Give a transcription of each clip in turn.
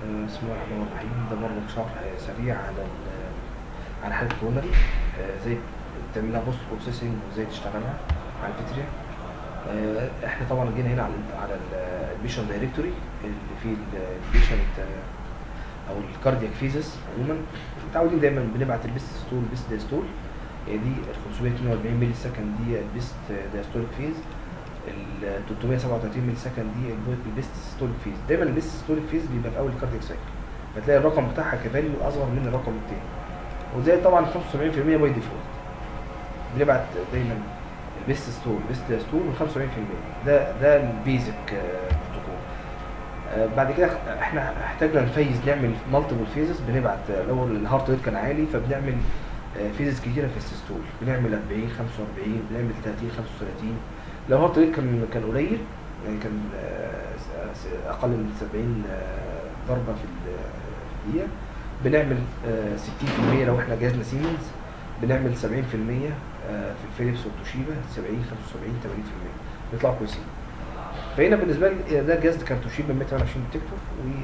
آه، بسم الله الرحمن الرحيم ده برضه شرح آه، سريع على ال- على حاله كورونري آه، ازاي تعملها بوست بروسيسنج وازاي تشتغلها على الفيتريا آه، احنا طبعا جينا هنا على ال على البيشن دايركتوري اللي فيه البيشنت او الكاردياك فيزس عموما متعودين دايما بنبعت البيست ستول البيست دايستول هي دي ال 542 ملي سكند دي البيست دايستوليك فيز ال 337 ملي سكند دي البيست ستوليك فيز دايما البيست ستوليك فيز بيبقى في اول الكاردياك سايكل فتلاقي الرقم بتاعها كفاليو اصغر من الرقم التاني وزي طبعا 75% باي ديفولت بنبعت دايما البيست ستول بيست ستول من 75% ده ده البيزك بروتوكول آه، بعد كده احنا احتاجنا نفيز نعمل مالتيبل فيزز بنبعت آه، لو الهارت ريت كان عالي فبنعمل فيزز كتيره في السيستول بنعمل 40 45 بنعمل 30 35 لو الهارت ريت كان كان قليل يعني كان آه، س- س- اقل من 70 آه، ضربه في ال- في الدقيقه بنعمل آه، 60% لو احنا جهازنا سيمنز بنعمل 70% آه، في الفيليبس والتوشيبا 70 75 80% بيطلعوا كويسين فهنا بالنسبه لي ده جهاز كان توشيبا 128 ديتكتور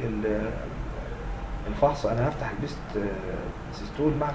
والفحص انا هفتح البيست آه، سيستول مع 75%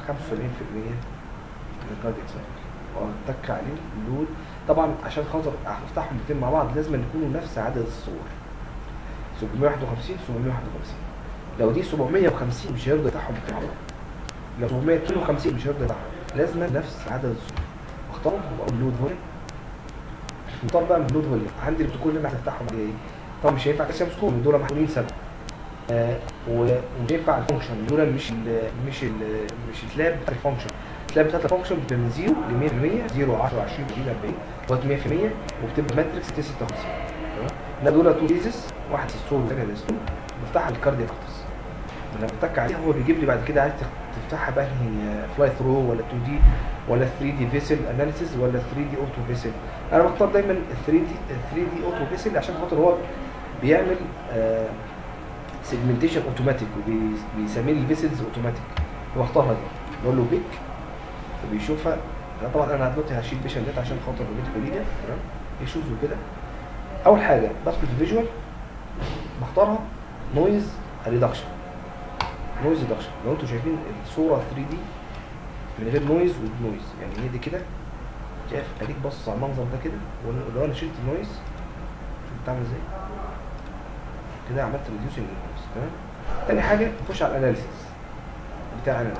من الكاردياك سايكل واتك عليه اللود طبعا عشان خاطر افتحهم الاثنين مع بعض لازم يكونوا نفس عدد الصور 751 751 لو دي 750 مش هيرضى يفتحهم مع بعض لو 752 مش هيرضى يفتحهم لازم نفس عدد الصور اختارهم واقول لود فوليوم نختار بقى من لود فوليوم عندي البروتوكول اللي انا هفتحهم عليه ايه طبعا مش هينفع كالسيوم سكور دول محمولين سبب آه و- ومش هينفع الفانكشن دول مش ال مش ال مش السلاب بتاع الفانكشن السلاب بتاعت الفانكشن من 0 ل 100% 0 10 20 30 40 لغايه 100% وبتبقى ماتريكس 56 تمام لا دول تو فيزز واحد سترول والثاني سترول بفتحها الكاردياك ارتس لما بتك عليها هو بيجيب لي بعد كده عايز تخ- تفتحها بقى فلاي ثرو ولا 2 دي ولا 3 دي فيسل اناليسيز ولا 3 دي اوتو فيسل انا بختار دايما ال 3 دي ال 3 دي اوتو فيسل عشان خاطر هو بيعمل سيجمنتيشن اوتوماتيك وبيسميه لي فيسلز اوتوماتيك بختارها دي بقول له بيك فبيشوفها لا طبعا انا دلوقتي هشيل بيشن ديت عشان خاطر البيت كوليجا تمام ايشوز وكده اول حاجه بدخل في الفيجوال بختارها نويز ريدكشن نويز ريدكشن لو انتوا شايفين الصوره 3 دي من غير نويز والنويز يعني هي دي كده شايف اديك بص على المنظر ده كده ولو انا شلت النويز شوف بتعمل ازاي كده عملت ريديوسنج للنويز تمام تاني حاجه اخش على الاناليسيس بتاع انا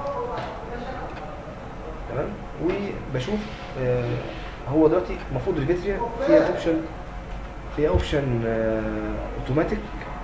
تمام وبشوف آه هو دلوقتي المفروض الفيتريا فيها اوبشن فيها اوبشن اوتوماتيك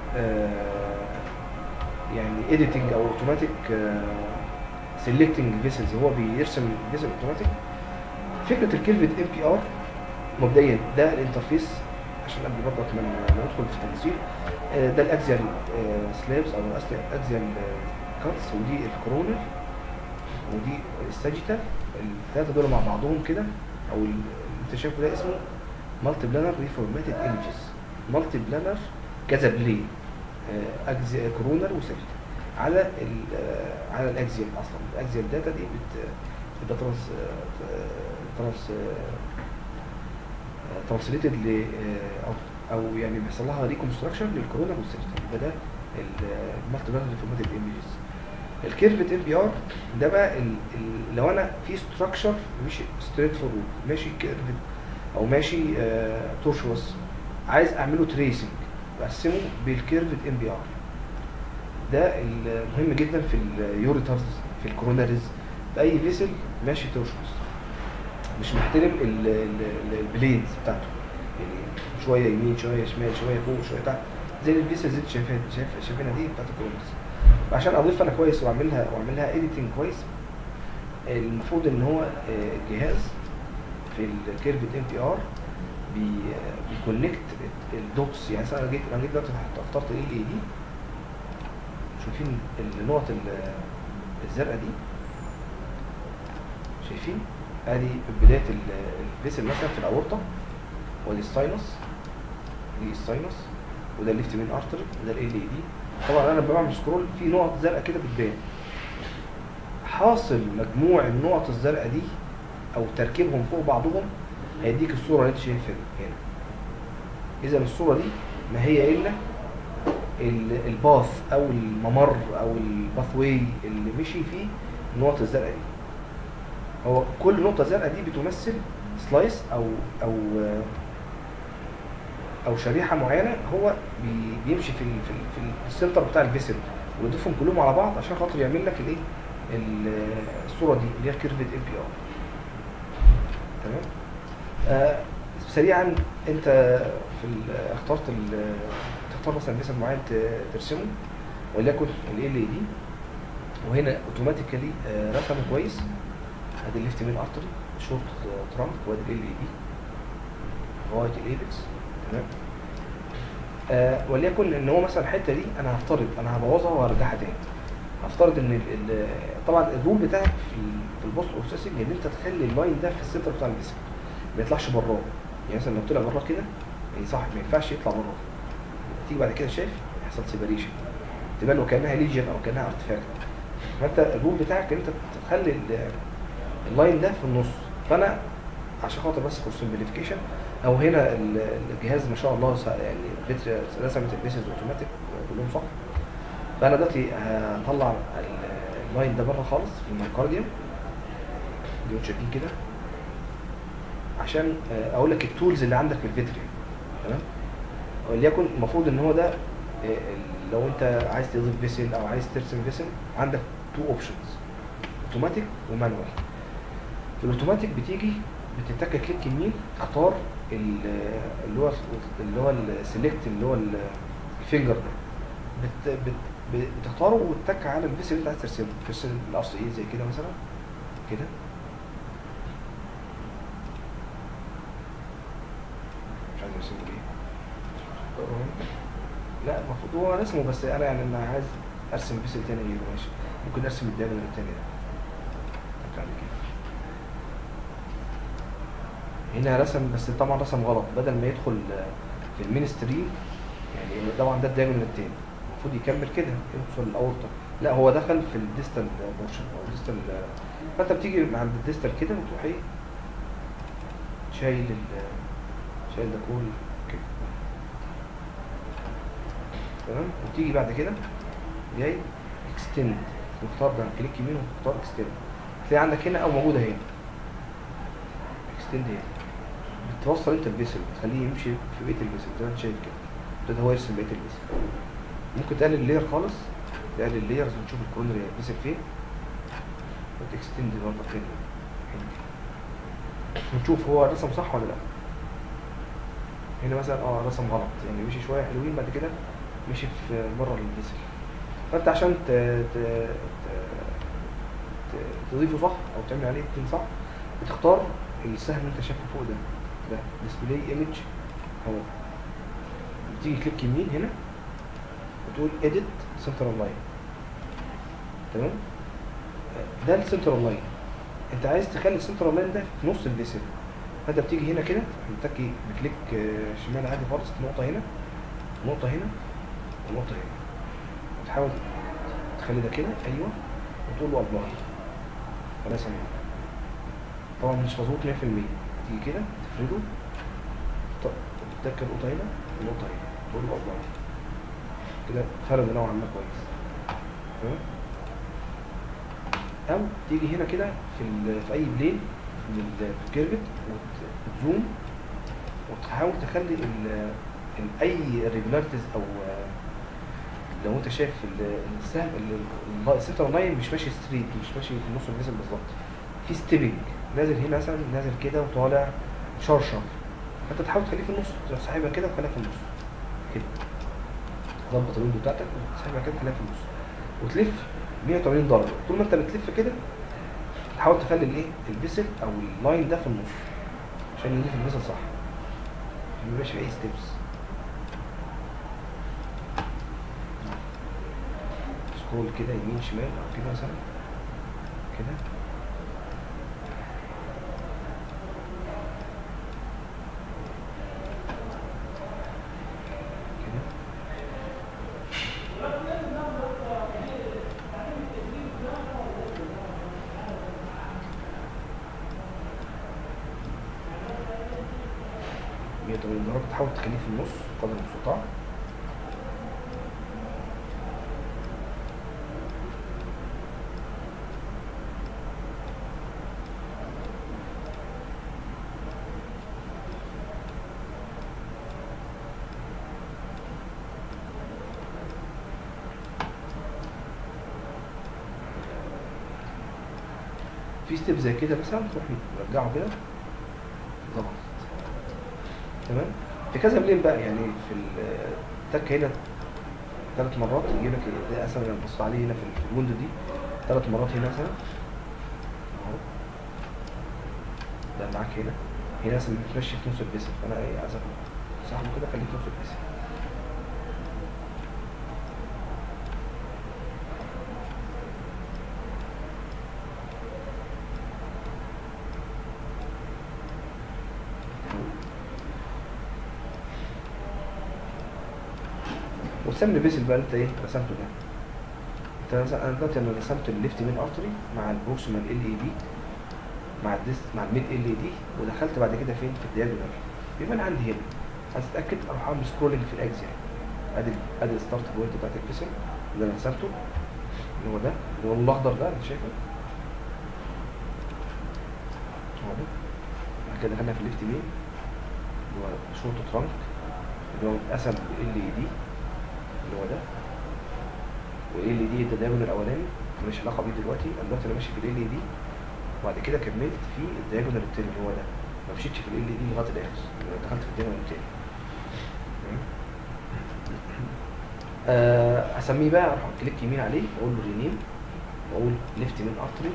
يعني اديتنج او اوتوماتيك سيلكتنج فيسلز هو بيرسم فيسل اوتوماتيك فكره الكلفت ام بي ار مبدئيا ده الانترفيس عشان قبل برضه ما ما ندخل في التفاصيل آه، ده الاكزيال سلابس او الاكزيال كاتس ودي الكورونر ودي الساجيتال الثلاثه دول مع بعضهم كده او ال- انت شايفه ده اسمه مالتي بلانر ريفورماتد ايمجز مالتي بلانر كذا بلين اجزاء كورونر وساجيتال على ال آه، على الاكزيال اصلا الاكزيال داتا دي بت بتبقى ترانس ترانس ترانسليتد ل آه، او او يعني بيحصل لها ريكونستراكشن للكورونا والسيرتال يبقى ده المالتي بلانر ريفورماتد ايمجز الكيرفت ام بي ار ده بقى ال ال لو انا في ستراكشر مش ستريت فورورد ماشي كيرفت او ماشي تورشوس عايز اعمله تريسنج بقسمه بالكيرفت ام بي ار ده المهم جدا في اليوريترز في الكوروناريز في اي فيسل ماشي تورشوس مش محترم ال- ال- ال- البليدز بتاعته يعني شويه يمين شويه شمال شويه فوق شويه تحت زي الفيسلز اللي انت شايفها شايف شايفينها دي بتاعت الكوروناريز عشان اضيف انا كويس واعملها واعملها اديتنج كويس المفروض ان هو آه، الجهاز في الكيرفت ام بي ار بيكونكت الدوتس يعني مثلا انا جيت انا جيت دلوقتي اخترت ال اي دي شايفين النقط ال- الزرقاء دي شايفين ادي بدايه ال- الفيسل مثلا في الاورطه ودي الساينس دي الساينس وده الليفت مين ارتري وده ال اي دي طبعا انا بعمل سكرول في نقط زرقاء كده بتبان حاصل مجموع النقط الزرقاء دي او تركيبهم فوق بعضهم هيديك الصوره اللي انت شايفها دي هنا اذا الصوره دي ما هي الا ال- الباث او الممر او الباث واي اللي مشي فيه النقط الزرقاء دي هو كل نقطه زرقاء دي بتمثل سلايس او او او شريحه معينه هو بي- بيمشي في ال- في, ال- في ال- السنتر بتاع الفيسل ويضيفهم كلهم على بعض عشان خاطر يعمل لك الايه ال- الصوره دي اللي هي كيرفد ال بي ار تمام آه سريعا انت في ال- اخترت ال- تختار مثلا فيسل معين ت- ترسمه وليكن ال ال دي وهنا اوتوماتيكالي رسمه كويس ادي الليفت مين ارتري شورت ترانك وادي ال ال دي لغايه الايبكس تمام آه وليكن ان هو مثلا الحته دي انا هفترض انا هبوظها وهرجعها تاني هفترض ان ال ال طبعا الرول بتاعك في ال- في البوست بروسيسنج ان انت تخلي اللاين ده في السنتر بتاع الجسم ما يطلعش براه يعني مثلا لو طلع براه كده يعني صح ما ينفعش يطلع براه تيجي بعد كده شايف يحصل سيبريشن تبان له كانها ليجن او كانها ارتفاكت فانت الرول بتاعك ان انت تخلي ال- اللاين ده في النص فانا عشان خاطر بس فور سمبليفيكيشن او هنا ال- الجهاز ما شاء الله س- يعني بت- رسمت البيسز اوتوماتيك كلهم صح فانا دلوقتي هطلع ال- اللاين ده بره خالص في المايكارديوم دي انتوا شايفين كده عشان آه، اقول لك التولز اللي عندك في الفيتريوم تمام وليكن المفروض ان هو ده آه، ال- لو انت عايز تضيف فيسل او عايز ترسم فيسل عندك تو اوبشنز اوتوماتيك ومانوال في الاوتوماتيك بتيجي بتتك كليك يمين تختار ال- اللي هو اللي هو السيلكت اللي هو ال- الفينجر ده بت بت ب- بتختاره وتتك على الفيسل اللي انت عايز ترسمه ترسم القص ايه زي كده مثلا كده مش عايز ارسمه ايه لا المفروض هو رسمه بس انا يعني انا عايز ارسم فيسل تاني غيره ماشي ممكن ارسم الدايره التاني ده تك على كده هنا رسم بس طبعا رسم غلط بدل ما يدخل في المين ستريم يعني طبعا ده الدايجونال التاني المفروض يكمل كده يوصل الاورطه لا هو دخل في الديستال بورشن او الديستال فانت بتيجي عند الديستال كده وتروح ايه شايل ال شايل ده كله كده تمام وتيجي بعد كده جاي اكستند تختار ده كليك يمين وتختار اكستند تلاقي عندك هنا او موجوده هنا اكستند هنا بتوصل انت البيسل بتخليه يمشي في بقيه البيسل زي ما انت شايف كده ابتدى هو يرسم بقيه البيسل ممكن تقلل اللير خالص تقلل الليرز ونشوف الكورنر بيسل فين وتكستند برضه كده ونشوف هو رسم صح ولا لا هنا مثلا اه رسم غلط يعني مشي شويه حلوين بعد كده مشي في بره البيسل فانت عشان ت... ت... ت... ت... تضيفه صح او تعمل عليه تكون صح بتختار السهم اللي انت شايفه فوق ده ده ديسبلاي ايمج اهو بتيجي كليك يمين هنا وتقول اديت سنترال لاين تمام ده السنترال لاين انت عايز تخلي السنترال لاين ده في نص الفيسل فانت بتيجي هنا كده بتكي بكليك آه، شمال عادي خالص نقطه هنا نقطه هنا ونقطه هنا وتحاول تخلي ده كده ايوه وتقول له ابلاي خلاص اهي طبعا مش مظبوط 100% تيجي كده تفرده ط- تتك النقطه هنا والنقطه هنا تقول له ابلاي كده فرد نوعا ما كويس تمام او تيجي هنا كده في ال- في اي بلين في ال- في الكيرفت وت- وتزوم وتحاول تخلي ال ال- اي ريجولاريتيز او آه، لو انت شايف ال- السهم ال- ال- السنتر لاين مش ماشي ستريت مش ماشي في نص الجسم بالظبط في ستيبنج نازل هنا مثلا نازل كده وطالع شرشر فانت تحاول تخليه في النص تروح ساحبها كده وتخليها في النص كده ظبط الويندو بتاعتك وتسحبها كده تخليها في النص وتلف 180 درجه طول ما انت بتلف كده تحاول تخلي الايه البسل او اللاين ده في النص عشان يلف البسل صح عشان ما يبقاش فيه اي ستيبس سكرول كده يمين شمال او كده مثلا كده كده مية وتمانين درجة تحاول تخليه في النص قدر المستطاع في ستيب زي كده مثلا تروح مرجعه كده ظبط تمام في كذا بلين بقى يعني في التك هنا ثلاث مرات يجيب لك ده مثلا انا بصيت عليه هنا في في الويندو دي ثلاث مرات هنا مثلا اهو ده معاك هنا هنا مثلا بتمشي في نص البيسل فانا ايه عايز صاحبه كده خليه في نص البيسل وتسمي البيسل بقى اللي انت ايه رسمته ده انت مثلا انا دلوقتي انا رسمت الليفت مين ارتري مع البروكسيمال ال اي دي مع الديس مع الميد ال اي دي ودخلت بعد كده فين في الدياجونال بيبان عندي هنا عايز اتاكد اروح اعمل سكرولنج في الاكس يعني ادي ادي الستارت بوينت بتاعت البيسل اللي انا رسمته اللي هو ده اللي هو الاخضر ده اللي شايفه هو ده بعد كده دخلنا في الليفت مين اللي هو شورت ترانك اللي هو اتقسم ال اي دي اللي هو ده وايه اللي دي التداول الاولاني ماليش علاقه بيه دلوقتي انا دلوقتي انا ماشي في ال دي وبعد كده كملت في الدياجونال التاني اللي هو ده ما مشيتش في ال دي لغايه الاخر أنا دخلت في الدياجونال التاني تمام؟ آه، اسميه بقى اروح كليك يمين عليه واقول له رينيم واقول ليفت من ارتري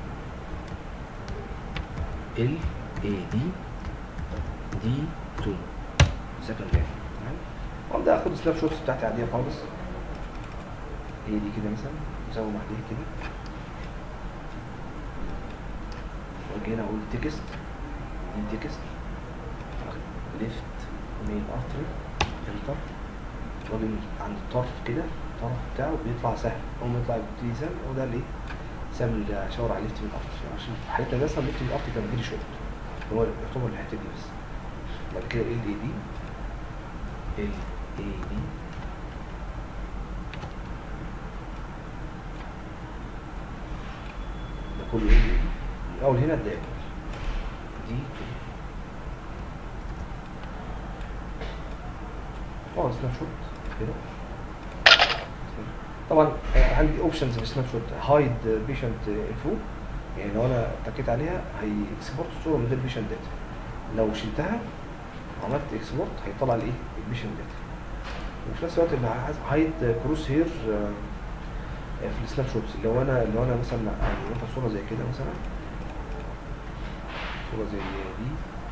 ال اي دي دي 2 سكند يعني تمام وابدا اخد سناب شوتس بتاعتي عاديه خالص هي دي كده مثلا مساوي مع دي كده واجي هنا اقول تكست دي تكست ليفت مين ارتري انتر واجي عند الطرف كده الطرف بتاعه بيطلع سهل اول ما يطلع يبتدي سهل هو ده اللي سام اللي اشاور على ليفت من ارتري عشان في حالتنا مثلا ليفت من ارتري كان بيجي شورت هو يعتبر الحته دي بس بعد كده ال اي دي ال اي دي ده كله ال اي دي الاول هنا الدائرة دي اه سناب شوت كده طبعا آه، عندي اوبشنز في السناب شوت هايد بيشنت انفو يعني لو انا اتكيت عليها هيكسبورت الصوره من غير بيشنت داتا لو شلتها عملت اكسبورت هيطلع لي ايه البيشنت داتا وفي نفس الوقت اللي عايز هايد كروس هير في السناب شوتس اللي هو انا اللي هو انا مثلا يعني واخد صوره زي كده مثلا صوره زي دي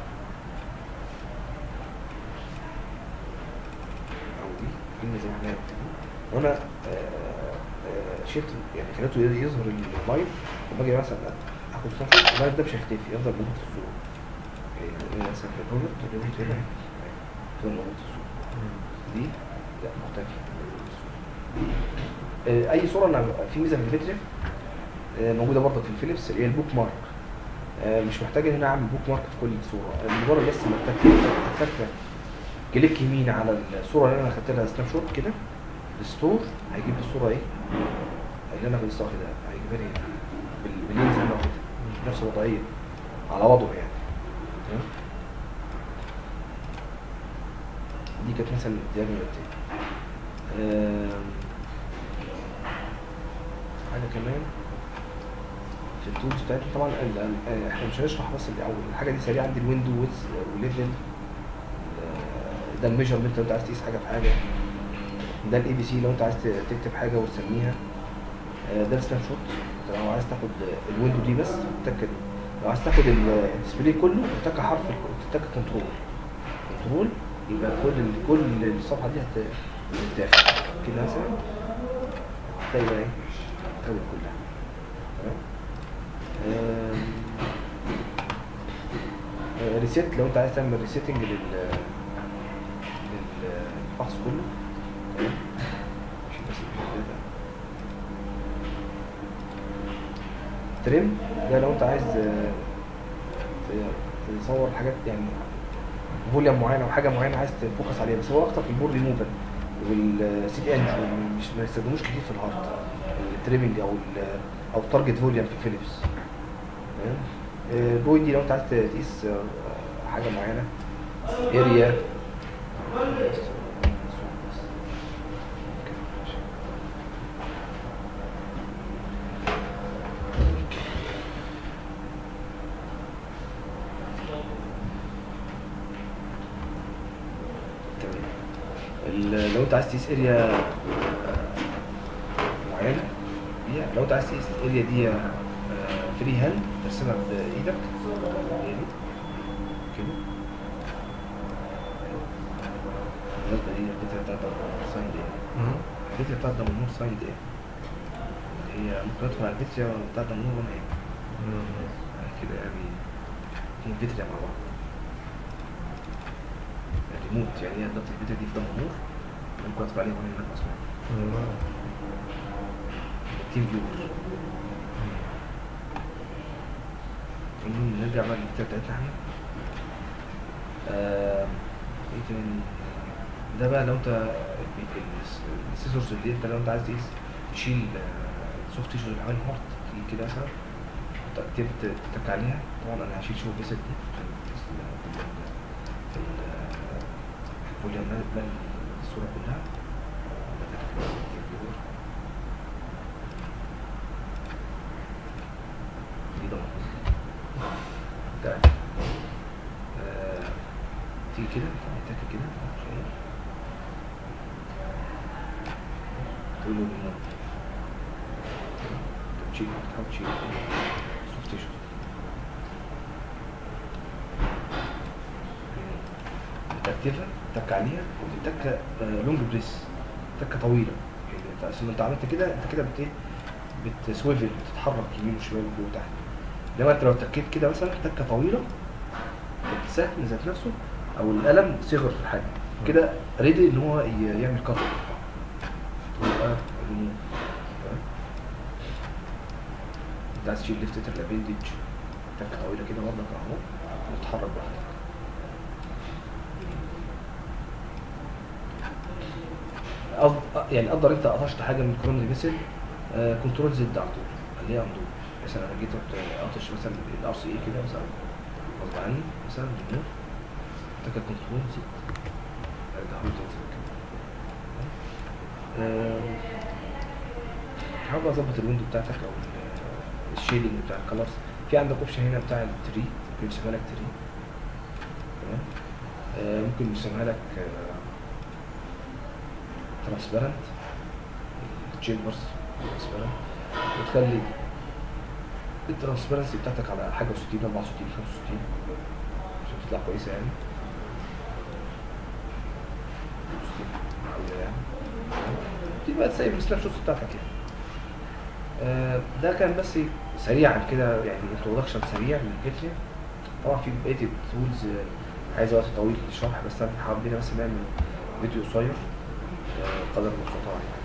او دي كلمه زي ما احنا بنكتبها. وانا آه، آه، شلت يعني خليته يظهر اللايف وباجي مثلا اخد سناب شوت اللايف ده مش هيختفي يفضل موجود في الصوره يعني مثلا في الروبوت الروبوت هنا يفضل موجود في الصوره دي لا مختفي آه، اي صوره انا في ميزه في الفيديو آه، موجوده برضه في الفيليبس اللي هي البوك مارك آه، مش محتاج ان انا اعمل بوك مارك في كل صوره آه، مجرد بس ما اتك كليك يمين على الصوره اللي انا خدت لها سناب شوت كده الستور هيجيب لي الصوره ايه اللي انا كنت لسه واخدها هيجيبها لي بال- باللينز اللي انا واخدها نفس الوضعيه على وضعه يعني تمام دي كانت مثلا الدياجرام التاني آم، حاجه كمان في التولز بتاعتنا طبعا ال- ال- احنا مش هنشرح بس الاول الحاجه دي سريعه عندي الويندو ويدز وليفل ده الميجرمنت لو انت عايز تقيس حاجه في حاجه ده الاي بي سي لو انت عايز ت- تكتب حاجه وتسميها آه، ده السناب شوت لو عايز تاخد الويندو دي بس تتك دي لو عايز تاخد ال- الديسبلاي كله تتك حرف ال- تتك كنترول كنترول يبقى كل ال- كل الصفحه دي هت- هتتاخد كده مثلا هتلاقي بقى ايه تتكون كلها تمام آم، آه، ريسيت لو انت عايز تعمل ريسيتنج لل للفحص كله تمام مش بس الكده. تريم ده لو انت عايز آه، ت- تصور حاجات يعني فوليوم معينه او حاجه معينه عايز تفوكس عليها بس هو اكتر في البور ريموفال والسي دي ان مش ما يستخدموش كتير في الهارد التريمنج او ال او التارجت فوليوم في فيليبس تمام آه، البوي دي لو انت عايز تقيس آه، حاجه معينه اريا لو انت عايز تقيس اريا معينه هي لو انت عايز تقيس الاريا دي فري هاند ترسمها بايدك هي دي كده بالنسبه دي الفكره بتاعت السايند ايه الفكره بتاعت النور سايند ايه اللي هي ممكن ادخل على الفيتريا بتاعت النور وانا ايه كده يعني اتنين فيتريا مع بعض الريموت يعني هي ضغط الفيتريا دي في ضم النور ممكن ادخل عليها وانا هناك اصلا تيم فيور المهم نرجع بقى للفيتريا بتاعتنا احنا آه، ايه تاني ده بقى لو انت ال- ال- السيسورز اللي انت لو انت عايز تقيس تشيل سوفت تيشو اللي حوالين الهارت تيجي كده مثلا تكتب تتك عليها طبعا انا هشيل شوف بيست دي عشان تقيس ال- في ال- في ال- الفوليوم مال مال الصورة كلها ده كده كده الفيور. دي ضغط ده آه، تيجي كده تك كده شوية. تقول له بالنار تشيل تحاول تشيل سوفت تيشو تكتفها تك عليها ودي تكه لونج بريس تكه طويله يعني انت اصل انت عملت كده انت كده بت بتسويفل بتتحرك يمين وشمال وفوق وتحت انما انت لو تكيت كده مثلا تكه طويله السهم ذات نفسه او القلم صغر في الحجم كده ريدي ان هو ي- يعمل كفر تبقى ريموف تمام؟ انت عايز تشيل ليفت الابندج تكه طويله كده برضك اهو وتتحرك براحتك أف- يعني اقدر انت قطشت حاجه من كرون فيسل كنترول زد على طول خليها اندور مثلا انا جيت رحت قاطش مثلا الار سي اي كده مثلا غصب عني مثلا ريموف تك كنترول زد ارجعه له تاني كده آه، حاول اظبط الويندو بتاعتك او ال- الشيدنج بتاع الكلرز في عندك اوبشن هنا بتاع التري ممكن يرسمها لك تري تمام آه، ممكن يرسمها لك ترانسبيرنت تشامبرز ترانسبيرنت وتخلي الترانسبيرنسي بتاعتك على حاجه 60 64 65 عشان تطلع كويسه يعني 60 معقولة يعني دي بقى تسيب السناب شوتس بتاعتك يعني آه، ده كان بس سريعا كده يعني انترودكشن سريع للفيتريا طبعا في بقيه التولز آه، عايزه وقت طويل للشرح بس احنا حابين بس نعمل فيديو قصير آه، قدر المستطاع يعني